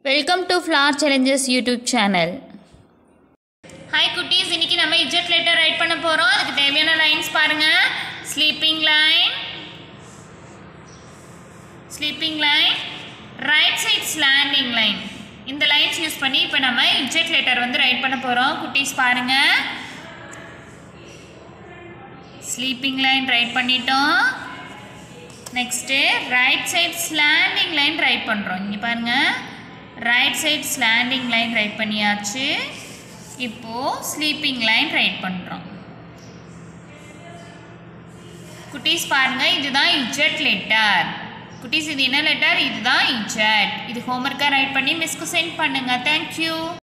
welcome to floor challenges YouTube channel hi குட்டீஸ் இன்னைக்கு நம்ம இஜெட் லெட்டர் ரைட் பண்ண போகிறோம் அதுக்கு தேவையான லைன்ஸ் பாருங்க sleeping line sleeping line right side slanting line இந்த லைன்ஸ் யூஸ் பண்ணி இப்போ நம்ம இஜெட் லெட்டர் வந்து ரைட் பண்ண போகிறோம் குட்டீஸ் பாருங்க ஸ்லீப்பிங் லைன் ரைட் பண்ணிட்டோம் next right side slanting line write பண்ணுறோம் இங்கே பாருங்கள் right side slanting line write பண்ணியாச்சு இப்போது ஸ்லீப்பிங் லைன் ரைட் பண்ணுறோம் குட்டீஸ் பாருங்கள் இதுதான் இஜெட் லெட்டர் குட்டீஸ் இது என்ன லெட்டர் இதுதான் இஜெட் இது ஹோம்ஒர்க்காக ரைட் பண்ணி மிஸ்க்கு சென்ட் பண்ணுங்கள் தேங்க்யூ